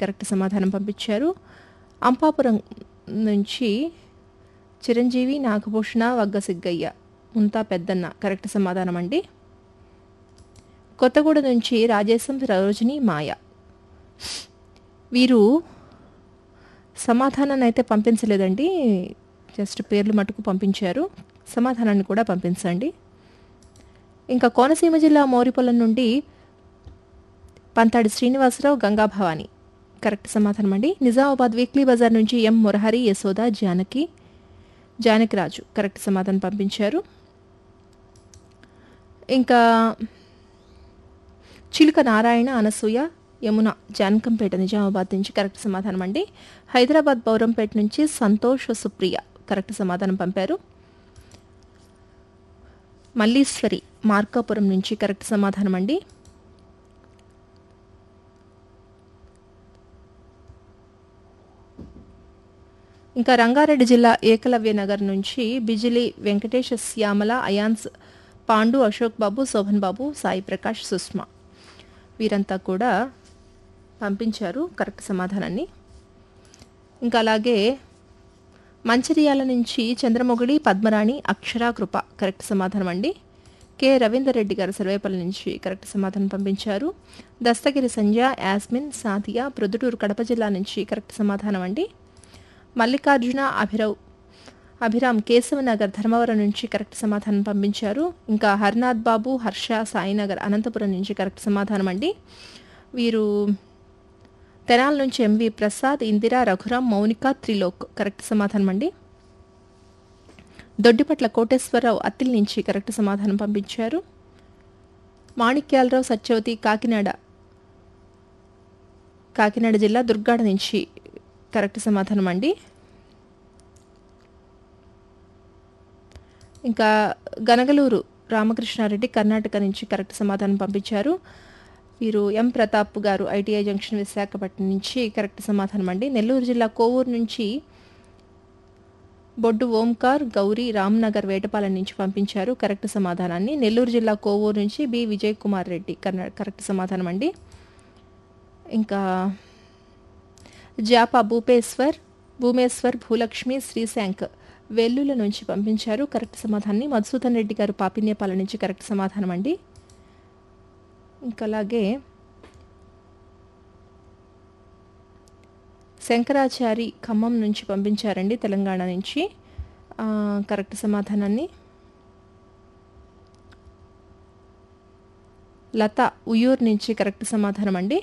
correct సమాధానం పంపించారు అంపాపురం నుంచి చిరంజీవి నాగభూషణ వగ్గసిగ్గయ్య ముంతా పెద్దన్న కరెక్ట్ సమాధానం అండి కొత్తగూడ నుంచి రాజేశం సరోజిని మాయ వీరు సమాధానాన్ని అయితే పంపించలేదండి జస్ట్ పేర్లు మటుకు పంపించారు సమాధానాన్ని కూడా పంపించండి ఇంకా కోనసీమ జిల్లా మౌరిపొలం నుండి పంతాడి శ్రీనివాసరావు గంగాభవాని కరెక్ట్ సమాధానం అండి నిజామాబాద్ వీక్లీ బజార్ నుంచి ఎం మురహరి యశోద జానకి జానకిరాజు కరెక్ట్ సమాధానం పంపించారు ఇంకా చిలుక నారాయణ అనసూయ యమున జానకంపేట నిజామాబాద్ నుంచి కరెక్ట్ సమాధానం అండి హైదరాబాద్ బౌరంపేట నుంచి సంతోష్ సుప్రియ కరెక్ట్ సమాధానం పంపారు మల్లీశ్వరి మార్కాపురం నుంచి కరెక్ట్ సమాధానం అండి ఇంకా రంగారెడ్డి జిల్లా ఏకలవ్య నగర్ నుంచి బిజిలి వెంకటేశ శ్యామల అయాన్స్ పాండు అశోక్ బాబు శోభన్ బాబు సాయి ప్రకాష్ సుష్మా వీరంతా కూడా పంపించారు కరెక్ట్ సమాధానాన్ని ఇంకా అలాగే మంచిర్యాల నుంచి చంద్రమొగిడి పద్మరాణి అక్షరా కృప కరెక్ట్ సమాధానం అండి కె రవీందర్ రెడ్డి గారు సర్వేపల్లి నుంచి కరెక్ట్ సమాధానం పంపించారు దస్తగిరి సంధ్య యాస్మిన్ సాతియా ప్రొద్దుటూరు కడప జిల్లా నుంచి కరెక్ట్ సమాధానం అండి మల్లికార్జున అభిరావ్ అభిరామ్ కేశవనగర్ ధర్మవరం నుంచి కరెక్ట్ సమాధానం పంపించారు ఇంకా హరినాథ్ బాబు హర్ష సాయినగర్ అనంతపురం నుంచి కరెక్ట్ సమాధానం అండి వీరు తెనాల నుంచి ఎంవి ప్రసాద్ ఇందిరా రఘురాం మౌనిక త్రిలోక్ కరెక్ట్ సమాధానం అండి దొడ్డిపట్ల కోటేశ్వరరావు అత్తిల్ నుంచి కరెక్ట్ సమాధానం పంపించారు మాణిక్యాలరావు సత్యవతి కాకినాడ కాకినాడ జిల్లా దుర్గాడ నుంచి కరెక్ట్ సమాధానం అండి ఇంకా గనగలూరు రామకృష్ణారెడ్డి కర్ణాటక నుంచి కరెక్ట్ సమాధానం పంపించారు వీరు ఎం ప్రతాప్ గారు ఐటీఐ జంక్షన్ విశాఖపట్నం నుంచి కరెక్ట్ సమాధానం అండి నెల్లూరు జిల్లా కోవూరు నుంచి బొడ్డు ఓంకార్ గౌరీ రామ్నగర్ వేటపాలెం నుంచి పంపించారు కరెక్ట్ సమాధానాన్ని నెల్లూరు జిల్లా కోవూరు నుంచి బి విజయ్ కుమార్ రెడ్డి కర్ణా కరెక్ట్ సమాధానం అండి ఇంకా జాపా భూపేశ్వర్ భూమేశ్వర్ భూలక్ష్మి శ్రీశాంక్ వెల్లుల నుంచి పంపించారు కరెక్ట్ సమాధానాన్ని మధుసూదన్ రెడ్డి గారు పాపిన్యపాల నుంచి కరెక్ట్ సమాధానం అండి ఇంకా అలాగే శంకరాచారి ఖమ్మం నుంచి పంపించారండి తెలంగాణ నుంచి ఆ, కరెక్ట్ సమాధానాన్ని లత ఉయ్యూరు నుంచి కరెక్ట్ సమాధానం అండి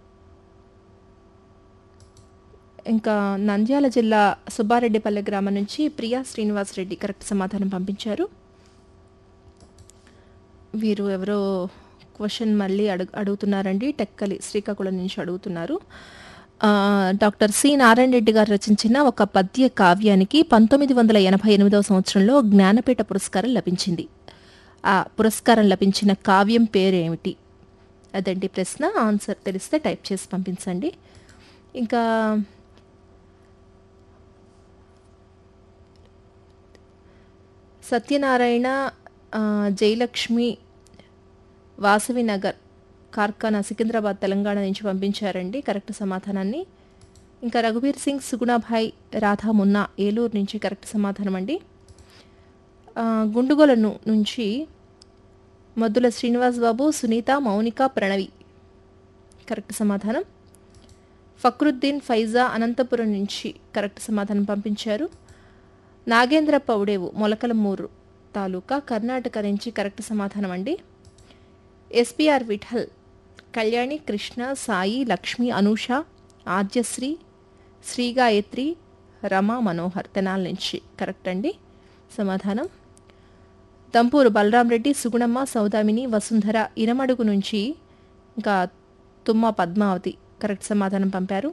ఇంకా నంద్యాల జిల్లా సుబ్బారెడ్డిపల్లె గ్రామం నుంచి ప్రియా శ్రీనివాస్ రెడ్డి కరెక్ట్ సమాధానం పంపించారు వీరు ఎవరో క్వశ్చన్ మళ్ళీ అడుగు అడుగుతున్నారండి టెక్కలి శ్రీకాకుళం నుంచి అడుగుతున్నారు ఆ, డాక్టర్ సి నారాయణ రెడ్డి గారు రచించిన ఒక పద్య కావ్యానికి పంతొమ్మిది వందల ఎనభై ఎనిమిదవ సంవత్సరంలో జ్ఞానపీఠ పురస్కారం లభించింది ఆ పురస్కారం లభించిన కావ్యం పేరేమిటి అదండి ప్రశ్న ఆన్సర్ తెలిస్తే టైప్ చేసి పంపించండి ఇంకా సత్యనారాయణ ఆ, జయలక్ష్మి వాసవి నగర్ కార్ఖానా సికింద్రాబాద్ తెలంగాణ నుంచి పంపించారండి కరెక్ట్ సమాధానాన్ని ఇంకా రఘువీర్ సింగ్ సుగుణాభాయ్ రాధా మున్నా ఏలూరు నుంచి కరెక్ట్ సమాధానం అండి ఆ, గుండుగొలను నుంచి మద్దుల శ్రీనివాస్ బాబు సునీత మౌనిక ప్రణవి కరెక్ట్ సమాధానం ఫక్రుద్దీన్ ఫైజా అనంతపురం నుంచి కరెక్ట్ సమాధానం పంపించారు నాగేంద్ర పౌడేవు మొలకలమూరు తాలూకా కర్ణాటక నుంచి కరెక్ట్ సమాధానం అండి ఎస్పిఆర్ విఠల్ కళ్యాణి కృష్ణ సాయి లక్ష్మి అనూష ఆద్యశ్రీ శ్రీ గాయత్రి రమా మనోహర్ తెనాల నుంచి కరెక్ట్ అండి సమాధానం దంపూరు బలరాం రెడ్డి సుగుణమ్మ సౌదామిని వసుంధర ఇనమడుగు నుంచి ఇంకా తుమ్మ పద్మావతి కరెక్ట్ సమాధానం పంపారు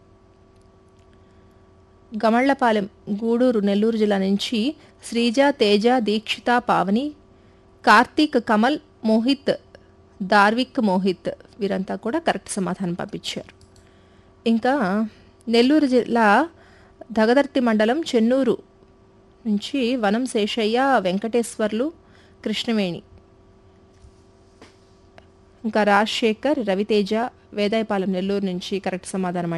గమళ్లపాలెం గూడూరు నెల్లూరు జిల్లా నుంచి శ్రీజ తేజ దీక్షిత పావని కార్తీక్ కమల్ మోహిత్ దార్విక్ మోహిత్ వీరంతా కూడా కరెక్ట్ సమాధానం పంపించారు ఇంకా నెల్లూరు జిల్లా దగదర్తి మండలం చెన్నూరు నుంచి వనం శేషయ్య వెంకటేశ్వర్లు కృష్ణవేణి ఇంకా రాజశేఖర్ రవితేజ వేదాయపాలెం నెల్లూరు నుంచి కరెక్ట్ సమాధానం